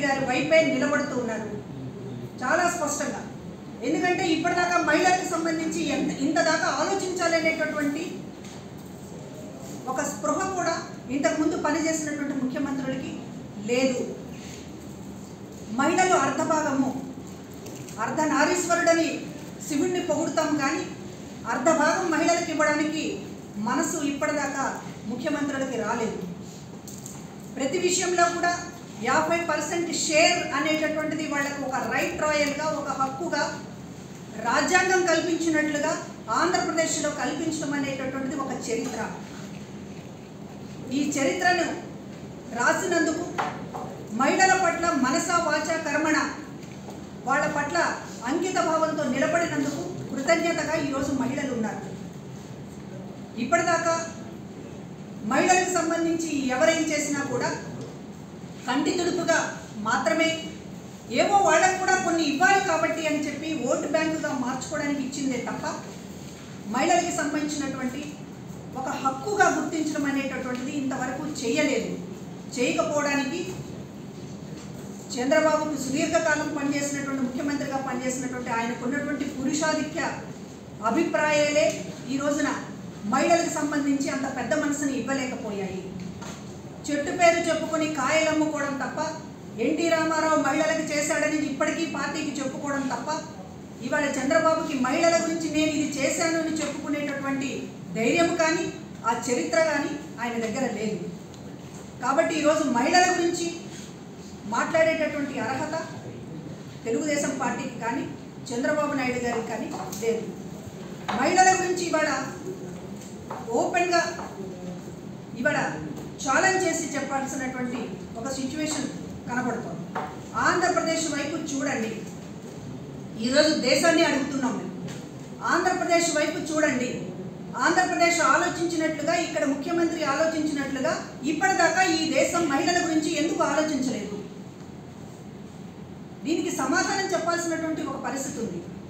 గారి వైపే నిలబడుతూ ఉన్నారు చాలా స్పష్టంగా ఎందుకంటే ఇప్పటిదాకా మహిళలకు సంబంధించి ఎంత ఇంత దాకా ఆలోచించాలనేటటువంటి ఒక స్పృహ కూడా ఇంతకుముందు పనిచేసినటువంటి ముఖ్యమంత్రులకి లేదు మహిళలు అర్ధభాగము అర్ధనారీశ్వరుడని శివుణ్ణి పొగుడుతాం కానీ అర్ధభాగం మహిళలకు ఇవ్వడానికి మనసు ఇప్పటిదాకా ముఖ్యమంత్రులకి రాలేదు ప్రతి విషయంలో కూడా యాభై పర్సెంట్ షేర్ అనేటటువంటిది వాళ్ళకు ఒక రైట్ రాయల్గా ఒక హక్కుగా రాజ్యాంగం కల్పించినట్లుగా ఆంధ్రప్రదేశ్లో కల్పించడం అనేటటువంటిది ఒక చరిత్ర ఈ చరిత్రను రాసినందుకు మహిళల పట్ల మనస వాచ కర్మణ వాళ్ళ పట్ల అంకిత భావంతో నిలబడినందుకు కృతజ్ఞతగా ఈరోజు మహిళలు ఉన్నారు ఇప్పటిదాకా మహిళలకు సంబంధించి ఎవరేం చేసినా కూడా కంటి తుడుపుగా మాత్రమే ఏవో వాళ్ళకు కూడా కొన్ని ఇవ్వాలి కాబట్టి అని చెప్పి ఓటు బ్యాంకుగా మార్చుకోవడానికి ఇచ్చిందే తప్ప మహిళలకి సంబంధించినటువంటి ఒక హక్కుగా గుర్తించడం అనేటటువంటిది ఇంతవరకు చేయలేదు చేయకపోవడానికి చంద్రబాబుకు సుదీర్ఘకాలం పనిచేసినటువంటి ముఖ్యమంత్రిగా పనిచేసినటువంటి ఆయనకు ఉన్నటువంటి పురుషాధిక్య అభిప్రాయాలే ఈ రోజున మహిళలకు సంబంధించి అంత పెద్ద మనసుని ఇవ్వలేకపోయాయి చెట్టు పేరు చెప్పుకొని కాయలు అమ్ముకోవడం తప్ప ఎన్టీ రామారావు మహిళలకు చేశాడని ఇప్పటికీ పార్టీకి చెప్పుకోవడం తప్ప ఇవాళ చంద్రబాబుకి మహిళల గురించి నేను ఇది చేశాను అని చెప్పుకునేటటువంటి ధైర్యం కానీ ఆ చరిత్ర కానీ ఆయన దగ్గర లేదు కాబట్టి ఈరోజు మహిళల గురించి మాట్లాడేటటువంటి అర్హత తెలుగుదేశం పార్టీకి కానీ చంద్రబాబు నాయుడు గారికి కానీ లేదు మహిళల గురించి ఇవాళ ఓపెన్గా ఇవాళ ఛాలెంజ్ చేసి చెప్పాల్సినటువంటి ఒక సిచ్యువేషన్ కనబడుతోంది ఆంధ్రప్రదేశ్ వైపు చూడండి ఈరోజు దేశాన్ని అడుగుతున్నాం మేము ఆంధ్రప్రదేశ్ వైపు చూడండి ఆంధ్రప్రదేశ్ ఆలోచించినట్లుగా ఇక్కడ ముఖ్యమంత్రి ఆలోచించినట్లుగా ఇప్పటిదాకా ఈ దేశం మహిళల గురించి ఎందుకు ఆలోచించలేదు దీనికి సమాధానం చెప్పాల్సినటువంటి ఒక పరిస్థితి ఉంది